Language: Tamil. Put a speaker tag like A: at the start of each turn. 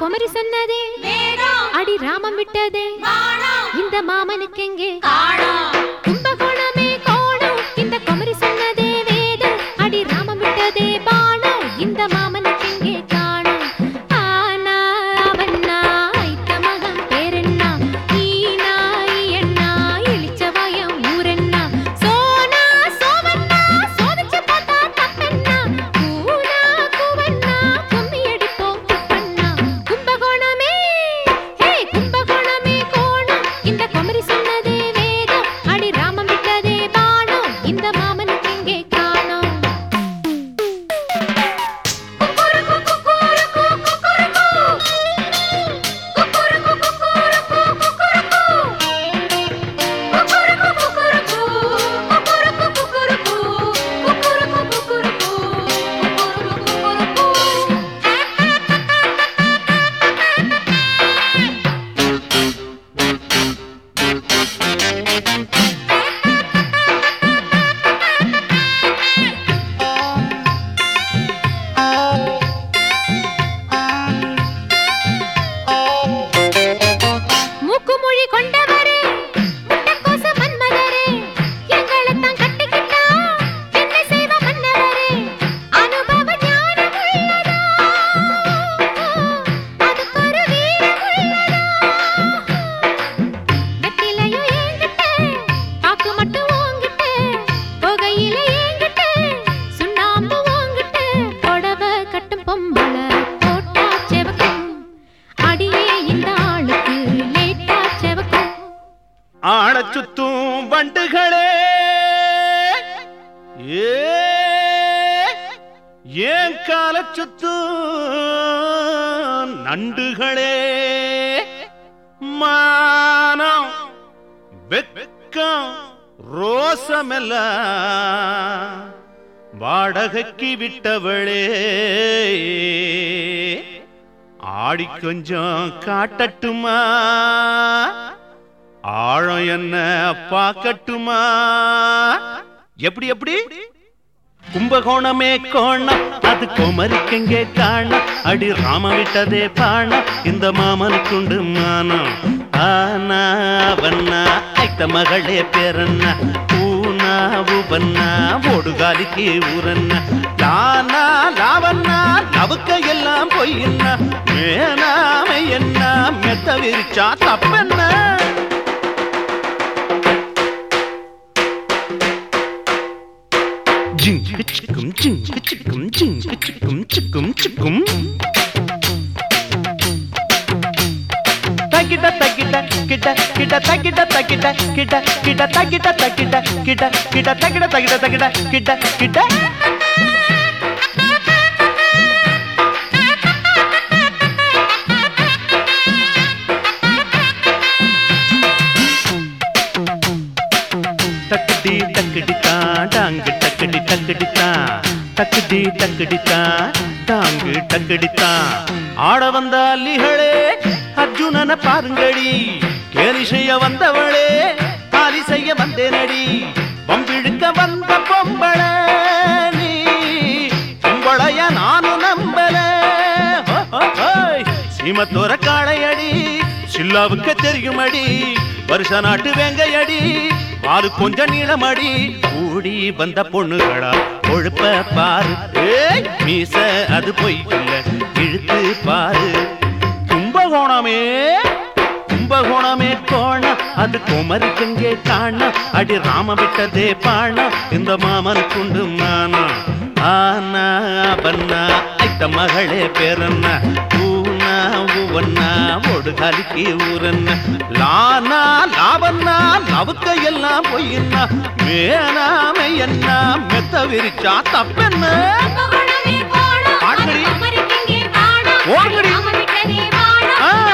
A: குமரி சொன்னதே
B: வேதம்
A: அடி ராமம் விட்டதே
B: வானம்
A: இந்த மாமனுக்கு எங்கே
B: காணோம்
A: கும்பகோணமே கோணம் இந்த குமரி சொன்னதே வேதம் அடி ராமம் விட்டதே பாணம் இந்த மாமனுக்கு எங்கே காணோம் ஆனா அவன்னா ஐத்த மகன் பேரென்னா ஈனா ஈயண்ணா இளிச்சவாயம் ஊரென்னா சோனா சோவண்ணா சோதிச்சு பார்த்தா தப்பென்னா கூனா கூவண்ணா கும்மி அடிப்போம் குப்பண்ணா கும்பகோணமே ஹே கும்பகோணமே கோணம் இந்த குமரி சொன்னதே வேதம் அடி ராமம் விட்டதே பாணம் இந்த மாமனுக்கு எங்கே காணோம் குக்குருக்கு குக்குருக்கு குக்குருக்கு குக்குருக்கு குக்குருக்கு குக்குருக்கு குக்குருக்கு குக்குருக்கு குக்குருக்கு குக்குருக்கு குக்குருக்கு மூக்குமொழி கொண்டவரே முட்டைக்கோச மன்மதரே எங்களைத்தான் கட்டிக்கிட்டா என்ன செய்வ மன்னவரே அனுபவ ஞானம் உள்ளதா அதுக்கு ஒரு வீரம் உள்ளதா வெத்திலையும் ஏங்கிட்ட பாக்கு மட்டும் ஓங்கிட்ட புகையில ஏங்கிட்ட சுண்ணாம்பு ஓங்கிட்ட புடவ கட்டும் பொம்பள போட்டா செவக்கும் அடியே இந்த ஆளுக்கு லேட்டா செவக்கும்
C: ஆளச் சுத்தும் வண்டுகளே ஏ ஏன் கால சுத்தும் நண்டுகளே மானம் வெக்கம் ரோசமெல்லாம் வாடகைக்கு விட்டவளே ஆடி கொஞ்சம் காட்டட்டுமா ஆழம் என்ன பார்க்கட்டுமா எப்படி எப்படி கும்பகோணமே கோணம் அது குமரிக்கெங்கே காணம் அடி ராம விட்டதே பாணம் இந்த மாமனுக்குண்டு மானம் ஆனா வண்ணா ஐத்த மகளே பேரண்ணா ஊனா உவண்ணா ஓடுகாலிக்கு ஊரண்ணா லானா லாவண்ணா லவுக்க எல்லாம் பொய்யண்ணா மேனாமை என்ன மெத்த விரிச்சா தப்பென்ன ஜிங்கு சிக்கும் ஜிங்கு சிக்கும் ஜிங்கு சிக்கும் சிக்கும் சிக்கும் தகிட தகிட கிட கிட தகிட தகிட கிட கிட தகிட தகிட கிட கிட தகிட தகிட தகிட கிட கிட தக்கடி தக்கடித்தா டாங்கு டக்கடி டக்கடித்தா தக்கடி டக்கடித்தா டாங்கு டக்கடித்தா ஆட வந்த அல்லிகளே அர்ஜுனன பாருங்கடி கேலி செய்ய வந்தவளே காலி செய்ய வந்தேனடி பம்பிழுக்க வந்த பொம்பள நீ பொம்பளைய நானும் நம்பல ஹோ, ஹோ, ஹோய். சீமத்தோர காளையடி சில்லாவுக்கு தெரியுமடி வருஷ நாட்டு வெங்கையடி பாரு கொஞ்சம் நீளமடி கூடி வந்த பொண்ணுகளா கொழுப்ப பாரு ஏய் மீச அது பொய் இல்ல இழுத்து பாரு கும்பகோணமே கும்பகோணமே கோணம் அது குமரிக்கெங்கே காணம் அடி ராம விட்டதே பாணம் இந்த மாமனுக்குண்டு மானம் ஆனா பன்னா ஐத்த மகளே பேரண்ணா ஊனா உவண்ணா ஒடுகாலிக்கு ஊரண்ணா லானா லாவண்ணா லவுக்க எல்லாம் பொய்யண்ணா மேனாமை என்ன மெத்த விரிச்சா தப்பென்ன
B: கும்பகோணமே கோணம்
C: பாடுங்கடி.
B: அது குமரிக்கெங்கே காணோம்
C: ஓடுங்கடி.
B: ராம விட்டதே வானம்
C: ஆ.